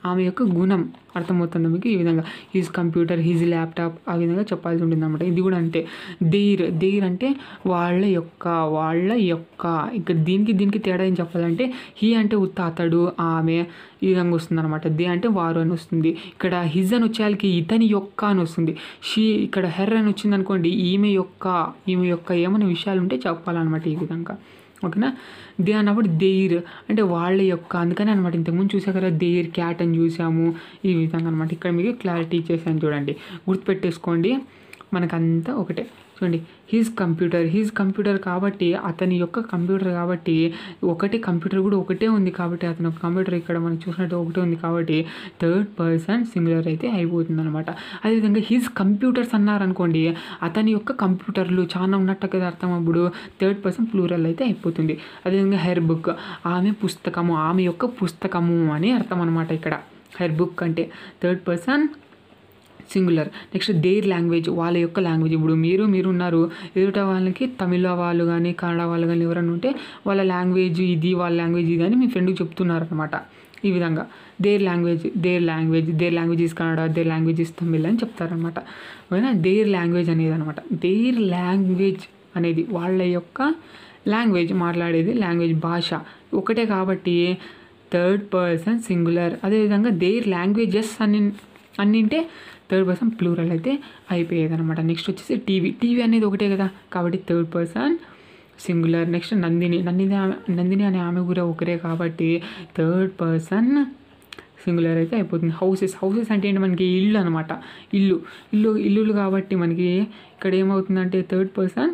ఆమె యొక్క గుణం అర్థమవుతుంది మీకు ఈ విధంగా హిజ్ కంప్యూటర్ హిజ్ ల్యాప్టాప్ ఆ విధంగా చెప్పాల్సి ఉంటుంది అనమాట ఇది కూడా అంతే దేర్ దేర్ అంటే వాళ్ళ యొక్క వాళ్ళ యొక్క ఇక్కడ దీనికి దీనికి తేడా ఏం చెప్పాలంటే హీ అంటే ఉత్త అతడు ఆమె ఈ విధంగా వస్తుంది అనమాట దే అంటే వారు అని వస్తుంది ఇక్కడ హిజ్ అని వచ్చేయాలకి ఇతని యొక్క అని వస్తుంది షీ ఇక్కడ హెర్ అని వచ్చింది అనుకోండి ఈమె యొక్క ఈమె యొక్క ఏమైనా విషయాలు ఉంటే చెప్పాలన్నమాట ఈ విధంగా ఓకేనా దే అన్నప్పుడు దేర్ అంటే వాళ్ళ యొక్క అందుకని అనమాట ఇంతకుముందు చూసా కదా దేర్ క్యాట్ అని చూసాము ఈ విధంగా అనమాట ఇక్కడ మీకు క్లారిటీ ఇచ్చేసాను చూడండి గుర్తుపెట్టేసుకోండి మనకంతా ఒకటే చూడండి హీజ్ కంప్యూటర్ హీజ్ కంప్యూటర్ కాబట్టి అతని యొక్క కంప్యూటర్ కాబట్టి ఒకటే కంప్యూటర్ కూడా ఒకటే ఉంది కాబట్టి అతని యొక్క కంప్యూటర్ ఇక్కడ మనం చూసినట్టు ఒకటే ఉంది కాబట్టి థర్డ్ పర్సన్ సింగులర్ అయితే అయిపోతుంది అనమాట అదేవిధంగా హీజ్ కంప్యూటర్స్ అన్నారనుకోండి అతని యొక్క కంప్యూటర్లు చాలా ఉన్నట్టు కదా అర్థం అప్పుడు థర్డ్ పర్సన్ ప్లూరల్ అయితే అయిపోతుంది అదేవిధంగా హెర్ బుక్ ఆమె పుస్తకము ఆమె యొక్క పుస్తకము అని అర్థం అనమాట ఇక్కడ హెర్ బుక్ అంటే third person singular next their language వాళ్ళ యొక్క లాంగ్వేజ్ ఇప్పుడు మీరు మీరు ఉన్నారు ఎదుట వాళ్ళకి తమిళ వాళ్ళు కానీ కన్నడ వాళ్ళు కానీ ఎవరైనా ఉంటే వాళ్ళ లాంగ్వేజ్ ఇది వాళ్ళ లాంగ్వేజ్ ఇది అని మీ ఫ్రెండ్కి చెప్తున్నారు అనమాట ఈ విధంగా their language their language their language is Kannada their language is Tamil అని చెప్తారనమాట ఓకేనా దేర్ లాంగ్వేజ్ అనేది అనమాట దేర్ లాంగ్వేజ్ అనేది వాళ్ళ యొక్క లాంగ్వేజ్ మాట్లాడేది లాంగ్వేజ్ భాష ఒకటే కాబట్టి థర్డ్ పర్సన్ సింగులర్ అదేవిధంగా దేర్ లాంగ్వేజెస్ అని అన్నింటే థర్డ్ పర్సన్ ప్లూరల్ అయితే అయిపోయేది అనమాట నెక్స్ట్ వచ్చేసి టీవీ టీవీ అనేది ఒకటే కదా కాబట్టి third person singular next Nandini Nandini ఆమె నందిని అనే ఆమె కూడా ఒకరే కాబట్టి థర్డ్ పర్సన్ సింగులర్ అయితే అయిపోతుంది హౌసెస్ హౌసెస్ అంటే ఏంటి మనకి ఇల్లు అనమాట ఇల్లు ఇల్లు ఇల్లులు కాబట్టి మనకి ఇక్కడ ఏమవుతుందంటే థర్డ్ పర్సన్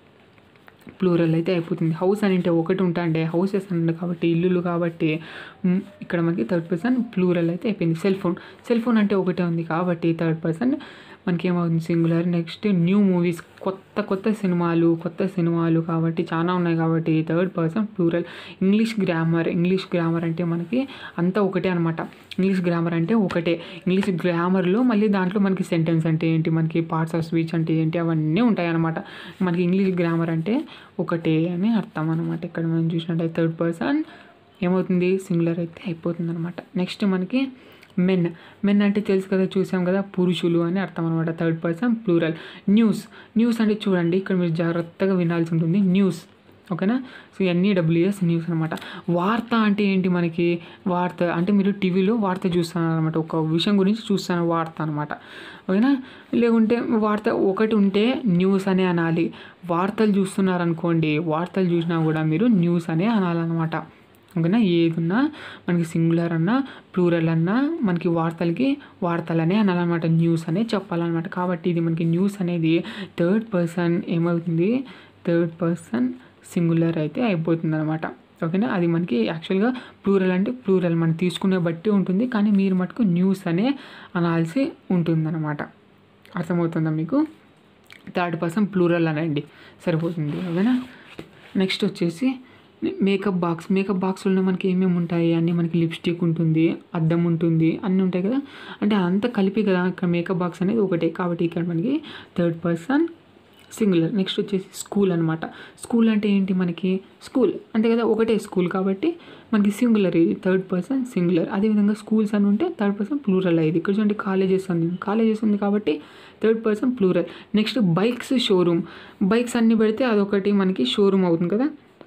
ప్లూరల్ అయితే అయిపోతుంది హౌస్ అని అంటే ఒకటి ఉంటాండే హౌసెస్ అంటే కాబట్టి ఇల్లులు కాబట్టి మ్, ఇక్కడ మనకి థర్డ్ పర్సన్ ప్లూరల్ అయితే అయిపోయింది సెల్ ఫోన్ సెల్ ఫోన్ అంటే ఒకటే ఉంది కాబట్టి థర్డ్ పర్సన్ మనకి ఏమవుతుంది సింగులర్ నెక్స్ట్ న్యూ మూవీస్ కొత్త కొత్త సినిమాలు కొత్త సినిమాలు కాబట్టి చాలా ఉన్నాయి కాబట్టి third person plural English grammar English grammar అంటే మనకి అంతా ఒకటే అనమాట ఇంగ్లీష్ గ్రామర్ అంటే ఒకటే ఇంగ్లీష్ గ్రామర్లో మళ్ళీ దాంట్లో మనకి సెంటెన్స్ అంటే ఏంటి మనకి పార్ట్స్ ఆఫ్ స్పీచ్ అంటే ఏంటి అవన్నీ ఉంటాయి అనమాట మనకి ఇంగ్లీష్ గ్రామర్ అంటే ఒకటే అని అర్థం అనమాట ఇక్కడ మనం చూసినట్టయితే థర్డ్ పర్సన్ ఏమవుతుంది సింగులర్ అయితే అయిపోతుంది అనమాట నెక్స్ట్ మనకి మెన్ మెన్ అంటే తెలుసు కదా చూసాం కదా పురుషులు అని అర్థం అనమాట third person plural news news అంటే చూడండి ఇక్కడ మీరు జాగ్రత్తగా వినాల్సి ఉంటుంది న్యూస్ ఓకేనా సో ఎన్ఈడబ్ల్యూఎస్ న్యూస్ అనమాట వార్త అంటే ఏంటి మనకి వార్త అంటే మీరు టీవీలో వార్త చూస్తున్నారు అనమాట ఒక విషయం గురించి చూస్తాను వార్త అనమాట ఓకేనా లేకుంటే వార్త ఒకటి ఉంటే న్యూస్ అనే అనాలి వార్తలు చూస్తున్నారు అనుకోండి వార్తలు చూసినా కూడా మీరు న్యూస్ అనే అనాలన్నమాట ఓకేనా ఏదున్నా మనకి సింగులర్ అన్నా ప్లూరల్ అన్నా మనకి వార్తలకి వార్తలనే అనాలన్నమాట న్యూస్ అనే చెప్పాలన్నమాట కాబట్టి ఇది మనకి న్యూస్ అనేది థర్డ్ పర్సన్ ఏమవుతుంది థర్డ్ పర్సన్ సింగులర్ అయితే అయిపోతుంది అనమాట ఓకేనా అది మనకి యాక్చువల్గా ప్లూరల్ అంటే ప్లూరల్ మనం తీసుకునే బట్టి ఉంటుంది కానీ మీరు మటుకు న్యూస్ అనే అనాల్సి ఉంటుందన్నమాట అర్థమవుతుందా మీకు థర్డ్ పర్సన్ ప్లూరల్ అనండి సరిపోతుంది ఓకేనా నెక్స్ట్ వచ్చేసి మేకప్ బాక్స్ మేకప్ బాక్స్లో మనకి ఏమేమి ఉంటాయి అన్నీ మనకి లిప్స్టిక్ ఉంటుంది అద్దం ఉంటుంది అన్నీ ఉంటాయి కదా అంటే అంతా కలిపి కదా ఇక్కడ మేకప్ బాక్స్ అనేది ఒకటే కాబట్టి ఇక్కడ మనకి థర్డ్ పర్సన్ సింగులర్ నెక్స్ట్ వచ్చేసి స్కూల్ అనమాట స్కూల్ అంటే ఏంటి మనకి స్కూల్ అంతే కదా ఒకటే స్కూల్ కాబట్టి మనకి సింగులర్ ఇది థర్డ్ పర్సన్ సింగులర్ అదేవిధంగా స్కూల్స్ అని ఉంటే థర్డ్ పర్సన్ ప్లూరల్ అయ్యేది ఇక్కడ చూడండి కాలేజెస్ ఉంది కాలేజెస్ ఉంది కాబట్టి third person plural next bikes showroom bikes అన్ని పెడితే అదొకటి మనకి షోరూమ్ అవుతుంది కదా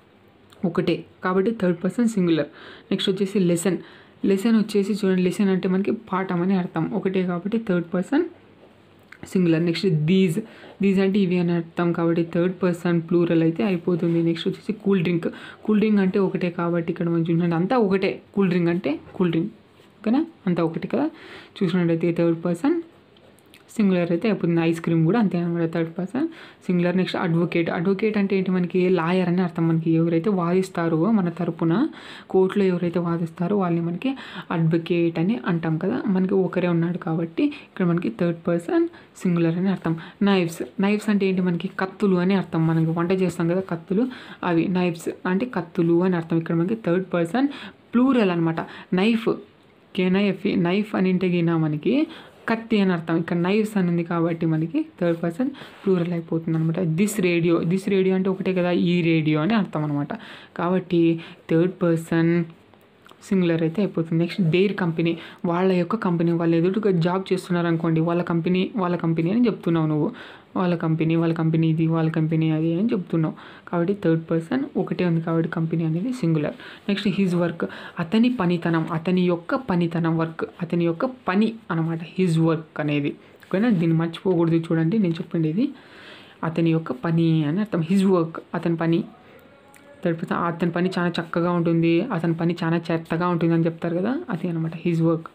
ఒకటే కాబట్టి థర్డ్ పర్సన్ సింగులర్ నెక్స్ట్ వచ్చేసి లెసన్ లెసన్ వచ్చేసి చూడండి లెసన్ అంటే మనకి పాఠం అని అర్థం ఒకటే కాబట్టి third person singular next these these అంటే ఇవి అని అర్థం కాబట్టి థర్డ్ పర్సన్ ప్లూరల్ అయితే అయిపోతుంది నెక్స్ట్ వచ్చేసి కూల్ డ్రింక్ కూల్ డ్రింక్ అంటే ఒకటే కాబట్టి ఇక్కడ మనం చూసినట్టు అంతా ఒకటే కూల్ డ్రింక్ అంటే కూల్ డ్రింక్ ఓకేనా అంతా ఒకటి కదా చూసినట్టయితే థర్డ్ పర్సన్ సింగులర్ అయితే అయిపోతుంది ఐస్ క్రీమ్ కూడా అంతే అనమాట third person singular next advocate advocate అంటే ఏంటి మనకి లాయర్ అని అర్థం మనకి ఎవరైతే వాదిస్తారో మన తరపున కోర్టులో ఎవరైతే వాదిస్తారో వాళ్ళని మనకి అడ్వకేట్ అని అంటాం కదా మనకి ఒకరే ఉన్నాడు కాబట్టి ఇక్కడ మనకి థర్డ్ పర్సన్ సింగులర్ అని అర్థం నైఫ్స్ నైఫ్స్ అంటే ఏంటి మనకి కత్తులు అని అర్థం మనకి వంట చేస్తాం కదా కత్తులు అవి నైఫ్స్ అంటే కత్తులు అని అర్థం ఇక్కడ మనకి థర్డ్ పర్సన్ ప్లూరల్ అనమాట నైఫ్ కేనైఫ్ నైఫ్ అని అంటే గినా మనకి కత్తి అని అర్థం ఇక్కడ నైఫ్స్ అని ఉంది కాబట్టి మనకి థర్డ్ పర్సన్ ప్లూరల్ అయిపోతుంది అనమాట దిస్ రేడియో దిస్ రేడియో అంటే ఒకటే కదా ఈ రేడియో అని అర్థం అనమాట కాబట్టి థర్డ్ పర్సన్ సింగులర్ అయితే అయిపోతుంది నెక్స్ట్ దేర్ కంపెనీ వాళ్ళ యొక్క కంపెనీ వాళ్ళు ఎదురుగా జాబ్ చేస్తున్నారు అనుకోండి వాళ్ళ కంపెనీ వాళ్ళ కంపెనీ అని చెప్తున్నావు నువ్వు వాళ్ళ కంపెనీ వాళ్ళ కంపెనీ ఇది వాళ్ళ కంపెనీ అది అని చెప్తున్నావు కాబట్టి థర్డ్ పర్సన్ ఒకటే ఉంది కాబట్టి కంపెనీ అనేది సింగులర్ నెక్స్ట్ హిజ్ వర్క్ అతని పనితనం అతని యొక్క పనితనం వర్క్ అతని యొక్క పని అనమాట హిజ్ వర్క్ అనేది ఓకేనా దీన్ని మర్చిపోకూడదు చూడండి నేను చెప్పింది ఇది అతని యొక్క పని అని అర్థం హిజ్ వర్క్ అతని పని థర్డ్ పర్సన్ అతని పని చాలా చక్కగా ఉంటుంది అతని పని చాలా చెత్తగా ఉంటుంది అని చెప్తారు కదా అది అనమాట his work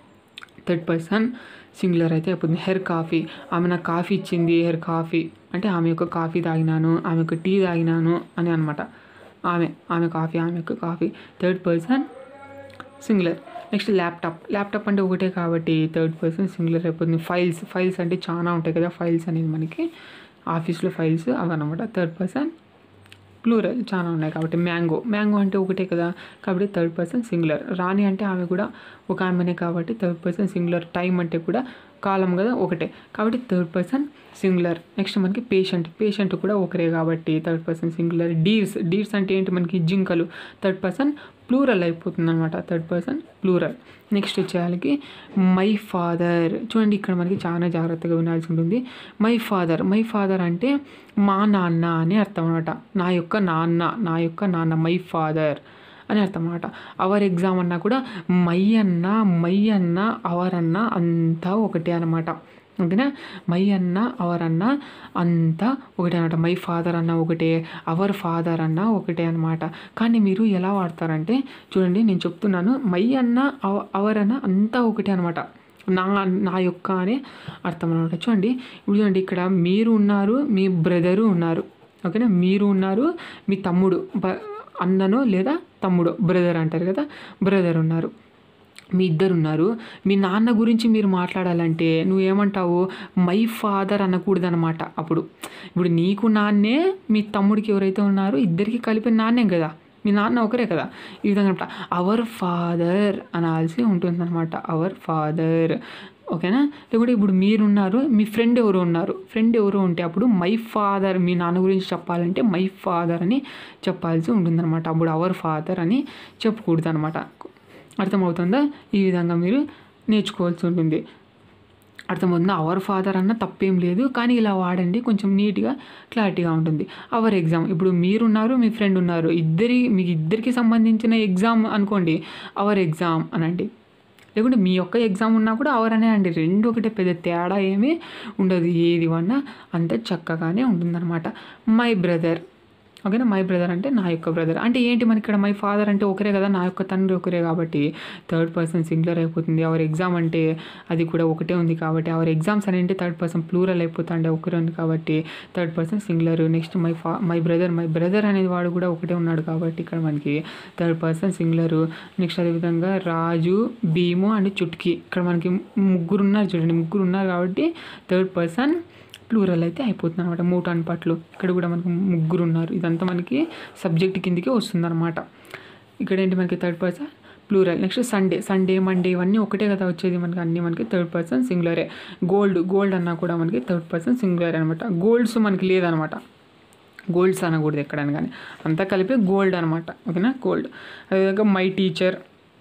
third person singular అయితే అయిపోతుంది హెర్ కాఫీ ఆమె నాకు కాఫీ ఇచ్చింది హెర్ కాఫీ అంటే ఆమె యొక్క కాఫీ తాగినాను ఆమె యొక్క టీ తాగినాను అని అనమాట ఆమె ఆమె కాఫీ ఆమె యొక్క coffee third person singular next laptop laptop అంటే ఒకటే కాబట్టి థర్డ్ పర్సన్ సింగులర్ అయిపోతుంది ఫైల్స్ ఫైల్స్ అంటే చాలా ఉంటాయి కదా ఫైల్స్ అనేది మనకి ఆఫీస్లో ఫైల్స్ అవన్నమాట థర్డ్ పర్సన్ ప్లూరల్ చాలా ఉన్నాయి కాబట్టి మ్యాంగో మ్యాంగో అంటే ఒకటే కదా కాబట్టి థర్డ్ పర్సన్ సింగులర్ రాణి అంటే ఆమె కూడా ఒక ఆమెనే కాబట్టి థర్డ్ పర్సన్ సింగులర్ టైం అంటే కూడా కాలం కదా ఒకటే కాబట్టి థర్డ్ పర్సన్ సింగులర్ నెక్స్ట్ మనకి పేషెంట్ పేషెంట్ కూడా ఒకరే కాబట్టి third person singular deers deers అంటే ఏంటి మనకి జింకలు థర్డ్ పర్సన్ ప్లూరల్ అయిపోతుంది అనమాట థర్డ్ పర్సన్ ప్లూరల్ నెక్స్ట్ వచ్చేయాలకి మై ఫాదర్ చూడండి ఇక్కడ మనకి చాలా జాగ్రత్తగా వినాల్సి ఉంటుంది మై ఫాదర్ మై ఫాదర్ అంటే మా నాన్న అని అర్థం అనమాట నా యొక్క నాన్న నా యొక్క నాన్న మై ఫాదర్ అని అర్థం అనమాట అవర్ ఎగ్జామ్ అన్నా కూడా మై అన్న మై అన్న అవర్ అన్న అంతా ఒకటే అనమాట ఓకేనా మై అన్న అవర్ అన్న అంతా ఒకటే అనమాట మై ఫాదర్ అన్న ఒకటే అవర్ ఫాదర్ అన్న ఒకటే అనమాట కానీ మీరు ఎలా వాడతారంటే చూడండి నేను చెప్తున్నాను మై అన్న అవ- అవర్ అన్న అంతా ఒకటే అనమాట నా నా యొక్క అనే అర్థం అనమాట చూడండి ఇప్పుడు చూడండి ఇక్కడ మీరు ఉన్నారు మీ బ్రదరు ఉన్నారు ఓకేనా మీరు ఉన్నారు మీ తమ్ముడు బ- అన్ననో లేదా తమ్ముడు బ్రదర్ అంటారు కదా బ్రదర్ ఉన్నారు మీ ఇద్దరు ఉన్నారు మీ నాన్న గురించి మీరు మాట్లాడాలంటే నువ్వేమంటావు మై ఫాదర్ అనకూడదు అనమాట అప్పుడు ఇప్పుడు నీకు నాన్నే మీ తమ్ముడికి ఎవరైతే ఉన్నారో ఇద్దరికి కలిపి నాన్నే కదా మీ నాన్న ఒకరే కదా ఈ విధంగా అనమాట అవర్ ఫాదర్ అనాల్సి ఉంటుందన్నమాట అవర్ ఫాదర్ ఓకేనా లేకుంటే ఇప్పుడు మీరున్నారు మీ ఫ్రెండ్ ఎవరు ఉన్నారు ఫ్రెండ్ ఎవరు ఉంటే అప్పుడు మై ఫాదర్ మీ నాన్న గురించి చెప్పాలంటే మై ఫాదర్ అని చెప్పాల్సి ఉంటుందన్నమాట అప్పుడు అవర్ ఫాదర్ అని చెప్పకూడదు అనమాట అర్థమవుతుందా ఈ విధంగా మీరు నేర్చుకోవాల్సి ఉంటుంది అర్థమవుతుందా అవర్ ఫాదర్ అన్న తప్పేం లేదు కానీ ఇలా వాడండి కొంచెం నీట్గా క్లారిటీగా ఉంటుంది అవర్ ఎగ్జామ్ ఇప్పుడు మీరున్నారు మీ ఫ్రెండ్ ఉన్నారు ఇద్దరి మీకు ఇద్దరికి సంబంధించిన ఎగ్జామ్ అనుకోండి అవర్ ఎగ్జామ్ అనండి లేకుంటే మీ యొక్క ఎగ్జామ్ ఉన్నా కూడా అవర్ అనే అండి రెండు ఒకటే పెద్ద తేడా ఏమీ ఉండదు ఏది వన్నా అంత చక్కగానే ఉంటుందన్నమాట మై బ్రదర్ ఓకేనా మై బ్రదర్ అంటే నా యొక్క బ్రదర్ అంటే ఏంటి మనకి ఇక్కడ మై ఫాదర్ అంటే ఒకరే కదా నా యొక్క తండ్రి ఒకరే కాబట్టి థర్డ్ పర్సన్ సింగులర్ అయిపోతుంది అవర్ ఎగ్జామ్ అంటే అది కూడా ఒకటే ఉంది కాబట్టి అవర్ ఎగ్జామ్స్ అని అంటే థర్డ్ పర్సన్ ప్లూరల్ అయిపోతుంది ఒకరే ఉంది కాబట్టి third person singular next my ఫా మై బ్రదర్ మై బ్రదర్ అనేది వాడు కూడా ఒకటే ఉన్నాడు కాబట్టి ఇక్కడ మనకి థర్డ్ పర్సన్ సింగులర్ నెక్స్ట్ అదేవిధంగా రాజు భీము అండ్ చుట్కీ ఇక్కడ మనకి ముగ్గురు ఉన్నారు చూడండి ముగ్గురు ఉన్నారు కాబట్టి థర్డ్ పర్సన్ ప్లూరల్ అయితే అయిపోతుంది అనమాట మూట పట్లు ఇక్కడ కూడా మనకు ముగ్గురు ఉన్నారు ఇదంతా మనకి సబ్జెక్ట్ కిందకి వస్తుంది అనమాట ఇక్కడ ఏంటి మనకి third person plural next Sunday Sunday Monday ఇవన్నీ ఒకటే కదా వచ్చేది మనకి అన్నీ మనకి థర్డ్ పర్సన్ సింగులరే గోల్డ్ గోల్డ్ అన్నా కూడా మనకి థర్డ్ పర్సన్ సింగులర్ అనమాట గోల్డ్స్ మనకి లేదనమాట గోల్డ్స్ అనకూడదు ఎక్కడైనా కానీ అంతా కలిపి గోల్డ్ అనమాట ఓకేనా గోల్డ్ అదేవిధంగా మై టీచర్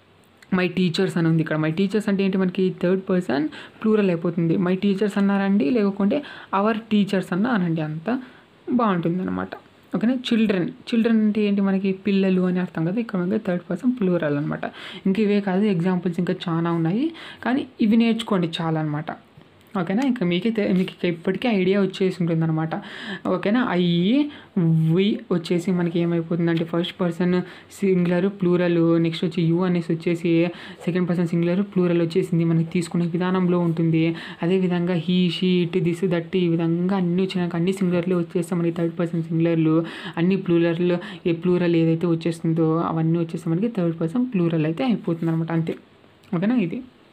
మై టీచర్స్ అని ఉంది ఇక్కడ మై టీచర్స్ అంటే ఏంటి మనకి థర్డ్ పర్సన్ ప్లూరల్ అయిపోతుంది మై టీచర్స్ అన్నారండి లేకుంటే అవర్ టీచర్స్ అన్న అనండి అంత బాగుంటుంది అనమాట ఓకేనా చిల్డ్రన్ చిల్డ్రన్ అంటే ఏంటి మనకి పిల్లలు అని అర్థం కదా ఇక్కడ మనకి థర్డ్ పర్సన్ ప్లూరల్ అనమాట ఇంక ఇవే కాదు ఎగ్జాంపుల్స్ ఇంకా చాలా ఉన్నాయి కానీ ఇవి నేర్చుకోండి చాలా అనమాట ఓకేనా ఇంకా మీకే తె- మీకు ఇక ఇప్పటికీ ఐడియా వచ్చేసి ఉంటుంది అనమాట ఓకేనా ఐ వి వచ్చేసి మనకి ఏమైపోతుందంటే first person singular plural next వచ్చి యు అనేసి వచ్చేసి సెకండ్ పర్సన్ సింగులర్ ప్లూరల్ వచ్చేసింది మనకి తీసుకునే విధానంలో ఉంటుంది అదేవిధంగా he she it this that ఈ విధంగా అన్ని వచ్చినాక అన్ని సింగులర్లు వచ్చేస్తే మనకి థర్డ్ పర్సన్ సింగులర్లు అన్ని ప్లూరల్ ఏ ప్లూరల్ ఏదైతే వచ్చేస్తుందో అవన్నీ వచ్చేస్తే మనకి థర్డ్ పర్సన్ ప్లూరల్ అయితే అయిపోతుంది అనమాట అంతే ఓకేనా ఇది